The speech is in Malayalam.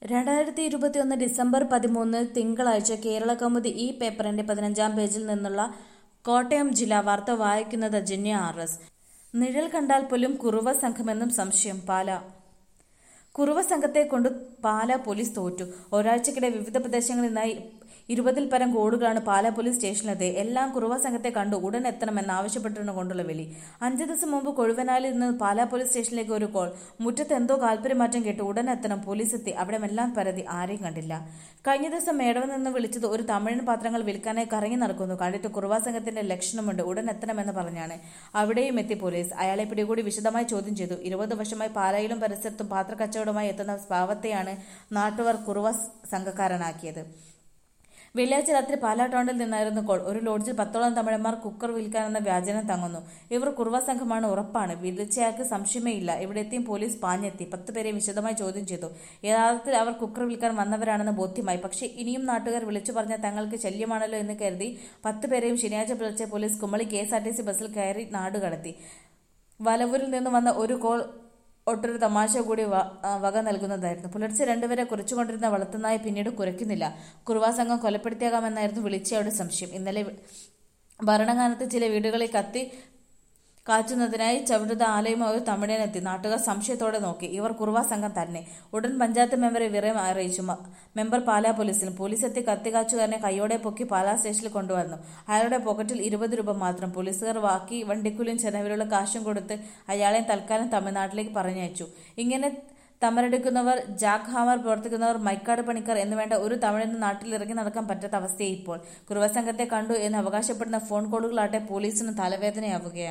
രണ്ടായിരത്തി ഇരുപത്തിയൊന്ന് ഡിസംബർ പതിമൂന്ന് തിങ്കളാഴ്ച കേരള കൗമുദി ഈ പേപ്പറിന്റെ പതിനഞ്ചാം പേജിൽ നിന്നുള്ള കോട്ടയം ജില്ലാ വാർത്ത വായിക്കുന്നത് ജന്യ ആർ എസ് നിഴൽ കണ്ടാൽ പോലും കുറുവ സംഘമെന്നും സംശയം പാല കുറുവ സംഘത്തെ കൊണ്ട് പാല പോലീസ് തോറ്റു ഒരാഴ്ചക്കിടെ വിവിധ പ്രദേശങ്ങളിൽ നിന്നായി ഇരുപതിൽ പരം കോടുകളാണ് പാല പോലീസ് സ്റ്റേഷനിലെത്തി എല്ലാം കുറുവ സംഘത്തെ കണ്ടു ഉടൻ എത്തണമെന്ന് ആവശ്യപ്പെട്ടിരുന്നു കൊണ്ടുള്ള വിളി അഞ്ചു ദിവസം മുമ്പ് കൊഴുവനാലിൽ നിന്ന് പാല പോലീസ് സ്റ്റേഷനിലേക്ക് ഒരു കോൾ മുറ്റത്ത് എന്തോ താല്പര്യമാറ്റം കേട്ട് ഉടൻ എത്തണം പോലീസ് എത്തി അവിടെ എല്ലാം പരതി ആരെയും കണ്ടില്ല കഴിഞ്ഞ ദിവസം മേടവിൽ നിന്ന് വിളിച്ചത് ഒരു തമിഴൻ പാത്രങ്ങൾ വിൽക്കാനായി കറങ്ങി നടക്കുന്നു കണ്ടിട്ട് കുറുവ സംഘത്തിന്റെ ലക്ഷണമുണ്ട് ഉടൻ എത്തണമെന്ന് പറഞ്ഞാണ് അവിടെയും എത്തി പോലീസ് അയാളെ പിടികൂടി വിശദമായി ചോദ്യം ചെയ്തു ഇരുപത് വർഷമായി പാലായിലും പരിസരത്തും പാത്രക്കച്ചവടമായി എത്തുന്ന പാവത്തെയാണ് നാട്ടുകാർ കുറുവ സംഘക്കാരനാക്കിയത് വെള്ളിയാഴ്ച രാത്രി പാലാ ടൗണിൽ നിന്നായിരുന്നു കോൾ ഒരു ലോഡ്ജിൽ പത്തോളം തമിഴന്മാർ കുക്കർ വിൽക്കാനെന്ന വ്യാജനം തങ്ങുന്നു ഇവർ കുറുവ സംഘമാണ് ഉറപ്പാണ് വിളിച്ചയാൾക്ക് സംശയമേ ഇല്ല ഇവിടെ എത്തിയും പോലീസ് പാഞ്ഞെത്തി പത്ത് പേരെ വിശദമായി ചോദ്യം ചെയ്തു യഥാർത്ഥത്തിൽ അവർ കുക്കർ വിൽക്കാൻ വന്നവരാണെന്ന് ബോധ്യമായി പക്ഷേ ഇനിയും നാട്ടുകാർ വിളിച്ചു പറഞ്ഞ തങ്ങൾക്ക് ശല്യമാണല്ലോ എന്ന് കരുതി പത്ത് പേരെയും ശനിയാഴ്ച പുലർച്ചെ police Kumily K S R T C ബസ്സിൽ കയറി നാടുകടത്തി വലവൂരിൽ നിന്ന് വന്ന ഒരു കോൾ ഒട്ടൊരു തമാശ കൂടി വക നൽകുന്നതായിരുന്നു പുലർച്ചെ രണ്ടുപേരെ കുറിച്ചുകൊണ്ടിരുന്ന വളർത്തുനായ പിന്നീട് കുരയ്ക്കുന്നില്ല കുറുവാ സംഘം കൊലപ്പെടുത്തിയാകാമെന്നായിരുന്നു വിളിച്ചയുടെ സംശയം ഇന്നലെ ഭരണകാലത്ത് ചില വീടുകളിൽ കത്തി കാച്ചുന്നതിനായി ചവിട്ടുന്ന ആലയുമായി ഒരു തമിഴനെത്തി നാട്ടുകാർ സംശയത്തോടെ നോക്കി ഇവർ കുറുവ സംഘം തന്നെ ഉടൻ പഞ്ചായത്ത് മെമ്പറെ വിറയം അറിയിച്ചു മെമ്പർ പാലാ പോലീസിലും പോലീസ് എത്തി കത്തിക്കാച്ചുകാരനെ കൈയോടെ പൊക്കി പാലാ സ്റ്റേഷനിൽ കൊണ്ടുവന്നു അയാളുടെ പോക്കറ്റിൽ ഇരുപത് രൂപ മാത്രം പോലീസുകാർ വാക്കി വണ്ടിക്കൂലിയും ചെലവിലുള്ള കാശും കൊടുത്ത് അയാളെ തൽക്കാലം തമിഴ്നാട്ടിലേക്ക് പറഞ്ഞയച്ചു ഇങ്ങനെ തമരെടുക്കുന്നവർ ജാക്ക് ഹാമർ പ്രവർത്തിക്കുന്നവർ മൈക്കാട് പണിക്കാർ എന്നുവേണ്ട ഒരു തമിഴിന് നാട്ടിൽ ഇറങ്ങി നടക്കാൻ പറ്റാത്ത അവസ്ഥയെ ഇപ്പോൾ കുറുവ സംഘത്തെ കണ്ടു എന്ന് അവകാശപ്പെടുന്ന ഫോൺ കോളുകളാട്ടെ പോലീസിന് തലവേദനയാവുകയാണ്